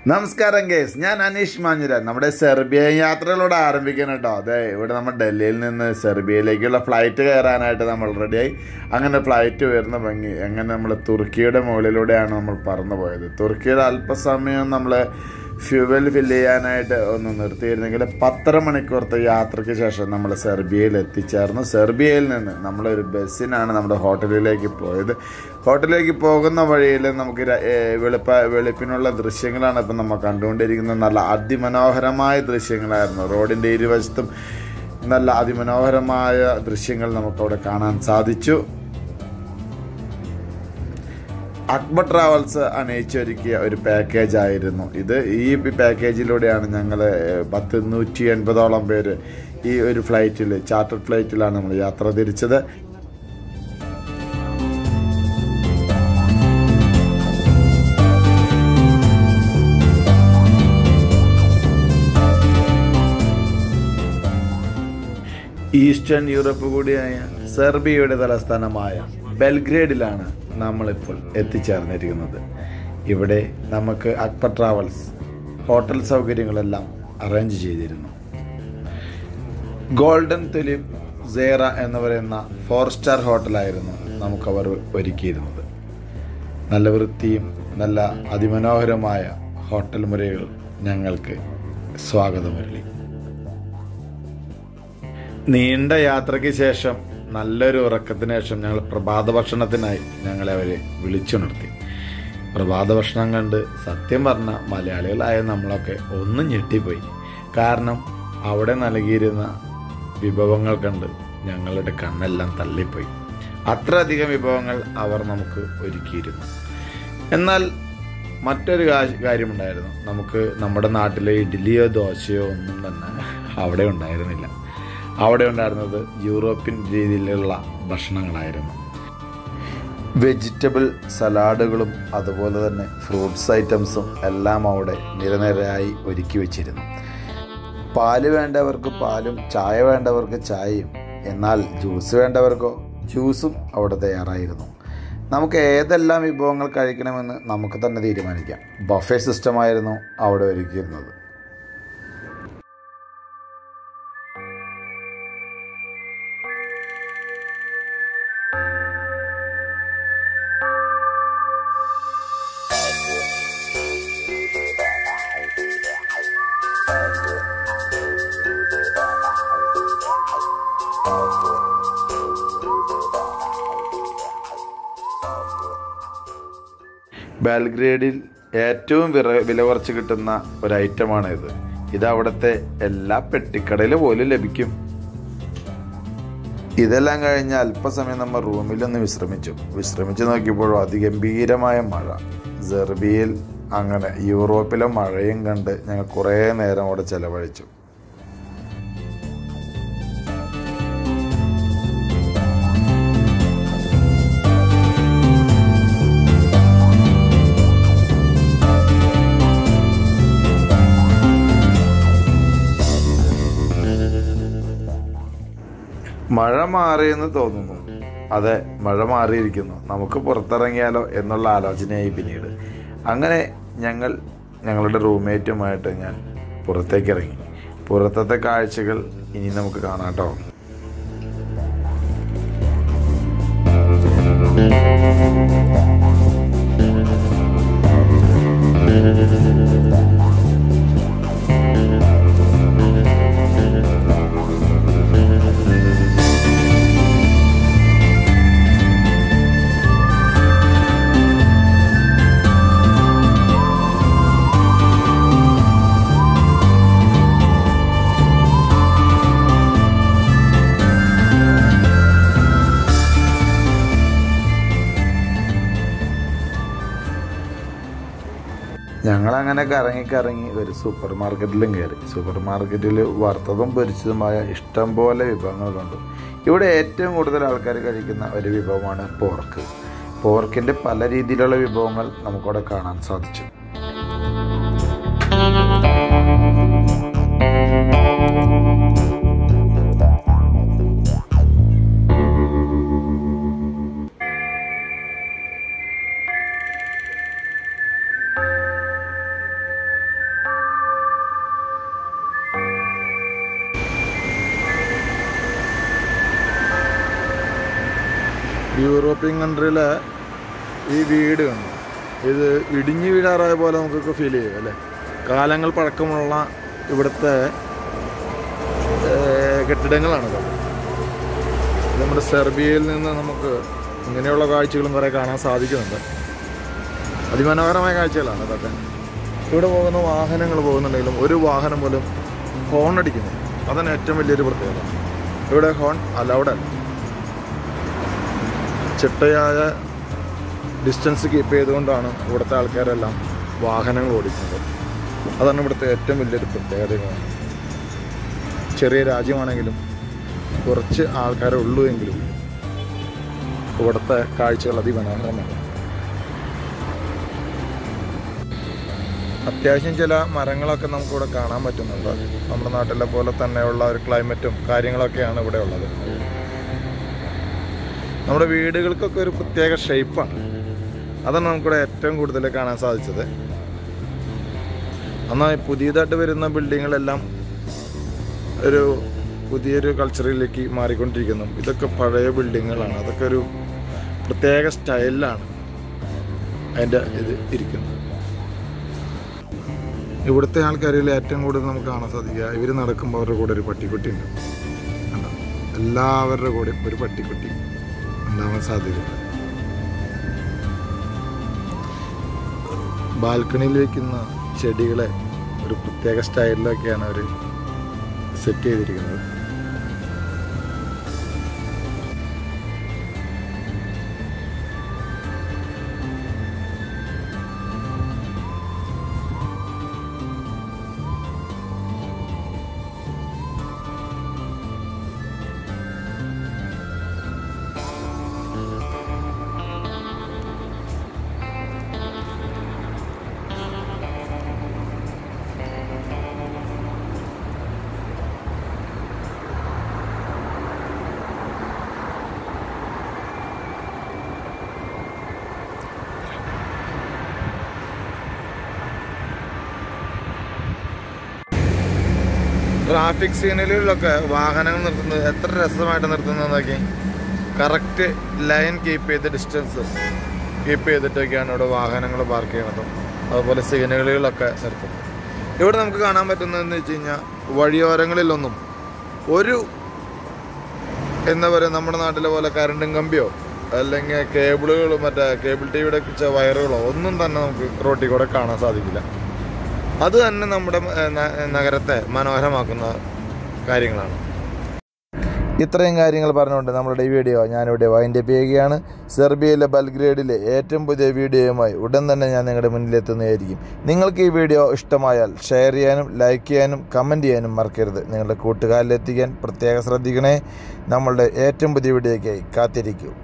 നമസ്കാരം കേസ് ഞാൻ അനീഷ് മാഞ്ഞുരാൻ നമ്മുടെ സെർബിയ യാത്രകളോട് ആരംഭിക്കണം കേട്ടോ അതെ ഇവിടെ നമ്മൾ ഡൽഹിയിൽ നിന്ന് സെർബിയയിലേക്കുള്ള ഫ്ലൈറ്റ് കയറാനായിട്ട് നമ്മൾ റെഡിയായി അങ്ങനെ ഫ്ലൈറ്റ് വരുന്ന ഭംഗി അങ്ങനെ നമ്മൾ തുർക്കിയുടെ മുകളിലൂടെയാണ് നമ്മൾ പറന്നു പോയത് തുർക്കിയുടെ അല്പസമയം നമ്മൾ ഫ്യൂവൽ ഫില്ല് ചെയ്യാനായിട്ട് ഒന്ന് നിർത്തിയിരുന്നെങ്കിൽ പത്തര മണിക്കൂറത്തെ യാത്രയ്ക്ക് ശേഷം നമ്മൾ സെർബിയയിൽ എത്തിച്ചേർന്നു സെർബിയയിൽ നിന്ന് നമ്മളൊരു ബസ്സിനാണ് നമ്മുടെ ഹോട്ടലിലേക്ക് പോയത് ഹോട്ടലിലേക്ക് പോകുന്ന വഴിയിൽ നമുക്ക് ര- ഏ, വെളുപ്പ വെളുപ്പിനുള്ള ദൃശ്യങ്ങളാണ് ഇപ്പം നമ്മൾ കണ്ടുകൊണ്ടിരിക്കുന്നത് നല്ല അതിമനോഹരമായ ദൃശ്യങ്ങളായിരുന്നു റോഡിൻ്റെ ഇരുവശത്തും നല്ല അതിമനോഹരമായ ദൃശ്യങ്ങൾ നമുക്കവിടെ കാണാൻ സാധിച്ചു അക്ബർ ട്രാവൽസ് അണയിച്ചൊരുക്കിയ ഒരു പാക്കേജ് ആയിരുന്നു ഇത് ഈ പാക്കേജിലൂടെയാണ് ഞങ്ങൾ പത്ത് നൂറ്റി എൺപതോളം പേര് ഈ ഒരു ഫ്ലൈറ്റിൽ ചാർട്ടർ ഫ്ലൈറ്റിലാണ് നമ്മൾ യാത്ര തിരിച്ചത് ഈസ്റ്റേൺ യൂറോപ്പ് കൂടിയായ സെർബിയയുടെ തലസ്ഥാനമായ ബെൽഗ്രേഡിലാണ് നമ്മളിപ്പോൾ എത്തിച്ചേർന്നിരിക്കുന്നത് ഇവിടെ നമുക്ക് അക്ബർ ട്രാവൽസ് ഹോട്ടൽ സൗകര്യങ്ങളെല്ലാം അറേഞ്ച് ചെയ്തിരുന്നു ഗോൾഡൻ തുലിപ് സേറ എന്ന് പറയുന്ന ഫോർ സ്റ്റാർ ഹോട്ടലായിരുന്നു നമുക്കവർ ഒരുക്കിയിരുന്നത് നല്ല വൃത്തിയും നല്ല അതിമനോഹരമായ ഹോട്ടൽ മുറികൾ ഞങ്ങൾക്ക് സ്വാഗതമരുളി നീണ്ട യാത്രയ്ക്ക് ശേഷം നല്ലൊരു ഉറക്കത്തിന് ശേഷം ഞങ്ങൾ പ്രഭാത ഭക്ഷണത്തിനായി ഞങ്ങളെ അവരെ വിളിച്ചുണർത്തി പ്രഭാത ഭക്ഷണം കണ്ട് സത്യം പറഞ്ഞ മലയാളികളായ നമ്മളൊക്കെ ഒന്നും ഞെട്ടിപ്പോയി കാരണം അവിടെ നൽകിയിരുന്ന വിഭവങ്ങൾ കണ്ട് ഞങ്ങളുടെ കണ്ണെല്ലാം തള്ളിപ്പോയി അത്രയധികം വിഭവങ്ങൾ അവർ നമുക്ക് ഒരുക്കിയിരുന്നു എന്നാൽ മറ്റൊരു കാ- കാര്യമുണ്ടായിരുന്നു നമുക്ക് നമ്മുടെ നാട്ടിലെ ഇഡ്ഡലിയോ ദോശയോ ഒന്നും തന്നെ അവിടെ ഉണ്ടായിരുന്നില്ല അവിടെ ഉണ്ടായിരുന്നത് യൂറോപ്യൻ രീതിയിലുള്ള ഭക്ഷണങ്ങളായിരുന്നു വെജിറ്റബിൾ സലാഡുകളും അതുപോലെ തന്നെ ഫ്രൂട്ട്സ് ഐറ്റംസും എല്ലാം അവിടെ നിരനിരയായി ഒരുക്കി വെച്ചിരുന്നു പാല് വേണ്ടവർക്ക് പാലും ചായ വേണ്ടവർക്ക് ചായയും എന്നാൽ ജ്യൂസ് വേണ്ടവർക്കോ ജ്യൂസും അവിടെ തയ്യാറായിരുന്നു നമുക്ക് ഏതെല്ലാം വിഭവങ്ങൾ കഴിക്കണമെന്ന് നമുക്ക് തന്നെ തീരുമാനിക്കാം ബഫേ സിസ്റ്റമായിരുന്നു അവിടെ ഒരുക്കിയിരുന്നത് ബാൽഗ്രേഡിൽ ഏറ്റവും വിറ വില കുറച്ച് കിട്ടുന്ന ഒരു ഐറ്റമാണ് ഇത് ഇത് അവിടുത്തെ എല്ലാ പെട്ടിക്കടയിലും പോലും ലഭിക്കും ഇതെല്ലാം കഴിഞ്ഞ് അല്പസമയം നമ്മൾ റൂമിലൊന്ന് വിശ്രമിച്ചു വിശ്രമിച്ചു നോക്കിയപ്പോഴും അതിഗംഭീരമായ മഴ സെർബിയയിൽ അങ്ങനെ യൂറോപ്പിലെ മഴയും കണ്ട് ഞങ്ങൾ കുറേ നേരം അവിടെ ചെലവഴിച്ചു മഴ മാറിയെന്ന് തോന്നുന്നു അതെ മഴ മാറിയിരിക്കുന്നു നമുക്ക് പുറത്തിറങ്ങിയാലോ എന്നുള്ള ആലോചനയായി പിന്നീട് അങ്ങനെ ഞങ്ങൾ ഞങ്ങളുടെ റൂംമേറ്റുമായിട്ട് ഞാൻ പുറത്തേക്ക് ഇറങ്ങി പുറത്തത്തെ കാഴ്ചകൾ ഇനി നമുക്ക് കാണാം കേട്ടോ ഞങ്ങളങ്ങനെ കറങ്ങി കറങ്ങി ഒരു സൂപ്പർ മാർക്കറ്റിലും കയറി സൂപ്പർ മാർക്കറ്റിൽ വറുത്തതും പൊരിച്ചതുമായ ഇഷ്ടം പോലെ വിഭവങ്ങൾ കണ്ടു ഇവിടെ ഏറ്റവും കൂടുതൽ ആൾക്കാർ കഴിക്കുന്ന ഒരു വിഭവമാണ് പോർക്ക് പോർക്കിൻ്റെ പല രീതിയിലുള്ള വിഭവങ്ങൾ നമുക്കവിടെ കാണാൻ സാധിച്ചു യൂറോപ്യൻ കൺട്രിയിലെ ഈ വീട് കണ്ടു ഇത് ഇടിഞ്ഞു വീഴാറായ പോലെ നമുക്കൊക്കെ ഫീൽ ചെയ്യും അല്ലേ കാലങ്ങൾ പഴക്കമുള്ള ഇവിടുത്തെ ഏർ, കെട്ടിടങ്ങളാണിത് ഇത് നമ്മുടെ സെർബിയയിൽ നിന്ന് നമുക്ക് ഇങ്ങനെയുള്ള കാഴ്ചകളും കുറേ കാണാൻ സാധിക്കുന്നുണ്ട് അതിമനോഹരമായ കാഴ്ചകളാണ് ഇതൊക്കെ ഇവിടെ പോകുന്ന വാഹനങ്ങൾ പോകുന്നുണ്ടെങ്കിലും ഒരു വാഹനം പോലും ഹോൺ അടിക്കുന്നു അതാണ് ഏറ്റവും വലിയൊരു പ്രത്യേകത ഇവിടെ ഹോൺ അലൗഡ് അല്ല ചിട്ടയായ ഡിസ്റ്റൻസ് കീപ്പ് ചെയ്തുകൊണ്ടാണ് ഇവിടുത്തെ ആൾക്കാരെല്ലാം വാഹനങ്ങൾ ഓടിക്കുന്നത് അതാണ് ഇവിടുത്തെ ഏറ്റവും വലിയൊരു പ്രത്യേകതയാണ് ചെറിയ രാജ്യമാണെങ്കിലും കുറച്ച് ആൾക്കാരെ ഉള്ളൂ എങ്കിലും ഇവിടുത്തെ കാഴ്ചകൾ അതിമനോഹരമാണ് അത്യാവശ്യം ചില മരങ്ങളൊക്കെ നമുക്കിവിടെ കാണാൻ പറ്റുന്നുണ്ട് നമ്മുടെ നാട്ടിലെ പോലെ തന്നെയുള്ള ഒരു ക്ലൈമറ്റും കാര്യങ്ങളൊക്കെയാണ് ഇവിടെ ഉള്ളത് നമ്മുടെ വീടുകൾക്കൊക്കെ ഒരു പ്രത്യേക ഷേപ്പാണ് അതാണ് നമുക്കിവിടെ ഏറ്റവും കൂടുതൽ കാണാൻ സാധിച്ചത് എന്നാൽ പുതിയതായിട്ട് വരുന്ന ബിൽഡിങ്ങുകളെല്ലാം ഒരു പുതിയൊരു കൾച്ചറിലേക്ക് മാറിക്കൊണ്ടിരിക്കുന്നു ഇതൊക്കെ പഴയ ബിൽഡിങ്ങുകളാണ് അതൊക്കെ ഒരു പ്രത്യേക സ്റ്റൈലിലാണ് അതിൻ്റെ ഇത് ഇരിക്കുന്നത് ഇവിടുത്തെ ആൾക്കാരിൽ ഏറ്റവും കൂടുതൽ നമുക്ക് കാണാൻ സാധിക്കുക ഇവർ നടക്കുമ്പോൾ അവരുടെ കൂടെ ഒരു പട്ടിക്കുട്ടി ഉണ്ട് കണ്ടോ? എല്ലാവരുടെ കൂടെയും ഒരു പട്ടിക്കുട്ടി ഉണ്ടാവാൻ സാധ്യതയുണ്ട് ബാൽക്കണിയിൽ വെക്കുന്ന ചെടികളെ ഒരു പ്രത്യേക സ്റ്റൈലിലൊക്കെയാണ് അവർ സെറ്റ് ചെയ്തിരിക്കുന്നത് ട്രാഫിക് സിഗ്നലുകളിലൊക്കെ വാഹനങ്ങൾ നിർത്തുന്നത് എത്ര രസമായിട്ട് നിർത്തുന്നത് നോക്കി കറക്റ്റ് ലൈൻ കീപ്പ് ചെയ്ത് ഡിസ്റ്റൻസ് കീപ്പ് ചെയ്തിട്ടൊക്കെയാണ് ഇവിടെ വാഹനങ്ങൾ പാർക്ക് ചെയ്യുന്നതും അതുപോലെ സിഗ്നലുകളിലൊക്കെ നിർത്തുന്നത് ഇവിടെ നമുക്ക് കാണാൻ പറ്റുന്നതെന്ന് വെച്ച് കഴിഞ്ഞാൽ വഴിയോരങ്ങളിലൊന്നും ഒരു എന്താ പറയുക നമ്മുടെ നാട്ടിലെ പോലെ കരണ്ടും കമ്പിയോ അല്ലെങ്കിൽ കേബിളുകളോ മറ്റേ കേബിൾ ടി വിയുടെ വയറുകളോ ഒന്നും തന്നെ നമുക്ക് റോട്ടിൽ കൂടെ കാണാൻ സാധിക്കില്ല അത് തന്നെ നമ്മുടെ ഏർ, ന- നഗരത്തെ മനോഹരമാക്കുന്ന കാര്യങ്ങളാണ് ഇത്രയും കാര്യങ്ങൾ പറഞ്ഞുകൊണ്ട് നമ്മളുടെ ഈ വീഡിയോ ഞാനിവിടെ വൈൻഡപ്പ് ചെയ്യുകയാണ് സെർബിയയിലെ ബൽഗ്രേഡിലെ ഏറ്റവും പുതിയ വീഡിയോയുമായി ഉടൻ തന്നെ ഞാൻ നിങ്ങളുടെ മുന്നിലെത്തുന്നതായിരിക്കും നിങ്ങൾക്ക് ഈ വീഡിയോ ഇഷ്ടമായാൽ ഷെയർ ചെയ്യാനും ലൈക്ക് ചെയ്യാനും കമൻറ്റ് ചെയ്യാനും മറക്കരുത് നിങ്ങളുടെ കൂട്ടുകാരിലെത്തിക്കാൻ പ്രത്യേകം ശ്രദ്ധിക്കണേ നമ്മളുടെ ഏറ്റവും പുതിയ വീഡിയോയ്ക്കായി കാത്തിരിക്കൂ